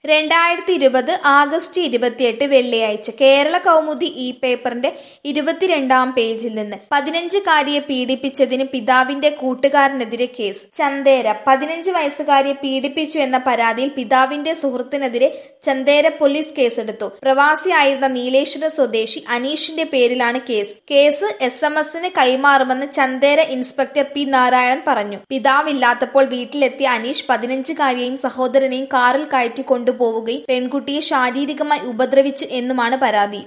രണ്ടായിരത്തി ഇരുപത് ആഗസ്റ്റ് ഇരുപത്തിയെട്ട് വെള്ളിയാഴ്ച കേരള കൗമുദി ഇ പേപ്പറിന്റെ ഇരുപത്തിരണ്ടാം പേജിൽ നിന്ന് പതിനഞ്ചുകാരിയെ പീഡിപ്പിച്ചതിന് പിതാവിന്റെ കൂട്ടുകാരനെതിരെ കേസ് ചന്തേര പതിനഞ്ച് വയസ്സുകാരിയെ പീഡിപ്പിച്ചു എന്ന പരാതിയിൽ പിതാവിന്റെ സുഹൃത്തിനെതിരെ ചന്തേര പോലീസ് കേസെടുത്തു പ്രവാസിയായിരുന്ന നീലേശ്വര സ്വദേശി അനീഷിന്റെ പേരിലാണ് കേസ് കേസ് എസ് എം എസിന് കൈമാറുമെന്ന് ചന്തേര ഇൻസ്പെക്ടർ പി നാരായണൻ പറഞ്ഞു പിതാവില്ലാത്തപ്പോൾ വീട്ടിലെത്തിയ അനീഷ് പതിനഞ്ചുകാരിയെയും സഹോദരനെയും കാറിൽ കയറ്റി കൊണ്ടുപോവുകയും പെൺകുട്ടിയെ ശാരീരികമായി ഉപദ്രവിച്ചു എന്നുമാണ് പരാതി